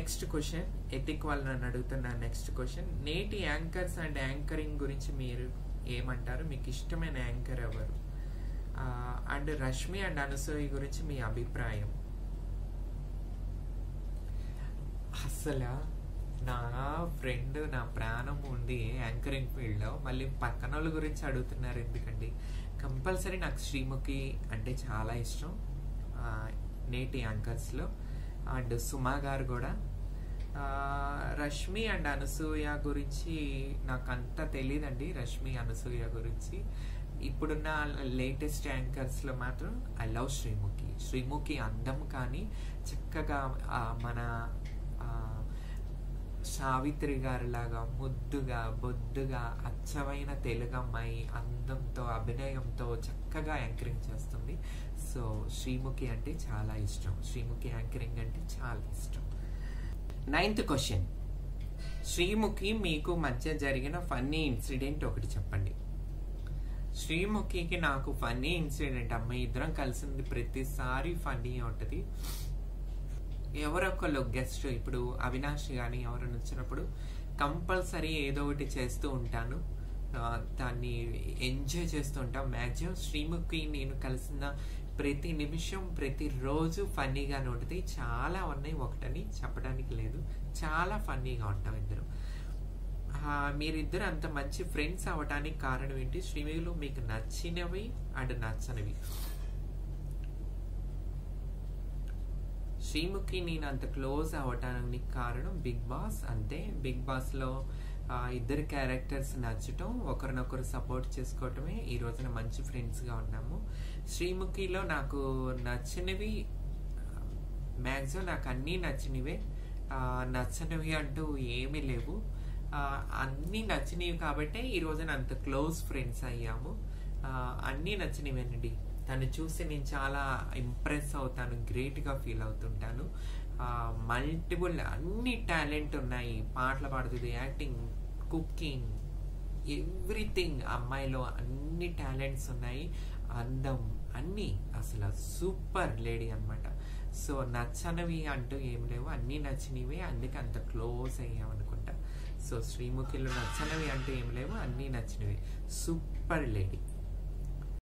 next question ethic వాళ్ళు నన్ను అడుగుతున్న నెక్స్ట్ క్వశ్చన్ నేటి యాంకర్స్ అండ్ యాంకరింగ్ గురించి మీరు ఏమంటారు మీకు ఇష్టమైన యాంకర్ ఎవరు అండ్ రష్మి అండ్ అనసూయ గురించి మీ అభిప్రాయం అసలు నా ఫ్రెండ్ నా ప్రాణం ఉంది యాంకరింగ్ ఫీల్డ్లో మళ్ళీ పక్కన వాళ్ళ గురించి అడుగుతున్నారు ఎందుకండి కంపల్సరీ నాకు శ్రీముఖి అంటే చాలా ఇష్టం ఆ, నేటి యాంకర్స్లో అండ్ సుమా గారు కూడా ఆ, రష్మి అండ్ అనసూయ గురించి నాకు అంత తెలియదండి రష్మి అనసూయ గురించి ఇప్పుడున్న లేటెస్ట్ యాంకర్స్లో మాత్రం ఐ లవ్ శ్రీముఖి శ్రీముఖి అందం కానీ చక్కగా ఆ, మన ఆ, సావిత్రి గారిలాగా ముద్దుగా బొద్దుగా అచ్చమైన తెలుగు అమ్మాయి అందంతో అభినయంతో చక్కగా యాంకరింగ్ చేస్తుంది సో శ్రీముఖి అంటే చాలా ఇష్టం శ్రీముఖి యాంకరింగ్ అంటే చాలా ఇష్టం నైన్త్ క్వశ్చన్ శ్రీముఖి మీకు మధ్య జరిగిన ఫన్నీ ఇన్సిడెంట్ ఒకటి చెప్పండి శ్రీముఖికి నాకు ఫన్నీ ఇన్సిడెంట్ అమ్మ ఇద్దరం కలిసింది ప్రతిసారి ఫన్నీ ఉంటుంది ఎవరొకళ్ళు గెస్ట్ ఇప్పుడు అవినాష్ కానీ ఎవరైనా వచ్చినప్పుడు కంపల్సరీ ఏదో ఒకటి చేస్తూ ఉంటాను ఆ, దాన్ని ఎంజాయ్ చేస్తూ ఉంటాం మ్యాక్సిమం శ్రీముఖి నేను కలిసిన ప్రతి నిమిషం ప్రతిరోజు ఫన్నీగానే ఉంటుంది చాలా ఉన్నాయి ఒకటని చెప్పడానికి లేదు చాలా ఫన్నీగా ఉంటాం ఇద్దరు ఆ, మీరిద్దరు అంత మంచి ఫ్రెండ్స్ అవ్వటానికి కారణం ఏంటి శ్రీముఖిలో మీకు నచ్చినవి అండ్ నచ్చనివి శ్రీముఖి నేను అంత క్లోజ్ అవ్వటానికి కారణం బిగ్ బాస్ అంతే బిగ్ బాస్ లో ఆ, ఇద్దరు క్యారెక్టర్స్ నచ్చటం ఒకరినొకరు సపోర్ట్ చేసుకోవటమే ఈ రోజున మంచి ఫ్రెండ్స్ గా ఉన్నాము శ్రీముఖిలో నాకు నచ్చినవి మ్యాక్సిమం నాకు అన్నీ నచ్చినవే ఆ, నచ్చనివి అంటూ ఏమీ లేవు ఆ, అన్నీ నచ్చినవి కాబట్టే ఈ రోజున అంత క్లోజ్ ఫ్రెండ్స్ అయ్యాము ఆ, అన్నీ నచ్చినవేనండి తను చూసి నేను చాలా ఇంప్రెస్ అవుతాను గ్రేట్గా ఫీల్ అవుతుంటాను మల్టిపుల్ అన్ని టాలెంట్ ఉన్నాయి పాటలు పాడుతుంది యాక్టింగ్ కుకింగ్ ఎవ్రీథింగ్ అమ్మాయిలో అన్ని టాలెంట్స్ ఉన్నాయి అందం అన్నీ అసలు సూపర్ లేడీ అన్నమాట సో నచ్చనివి అంటూ ఏం లేవు అన్నీ నచ్చినవే అందుకే అంత క్లోజ్ అయ్యాం అనుకుంటా సో శ్రీముఖిలో నచ్చనివి అంటూ ఏం లేవు అన్నీ నచ్చినవి సూపర్ లేడీ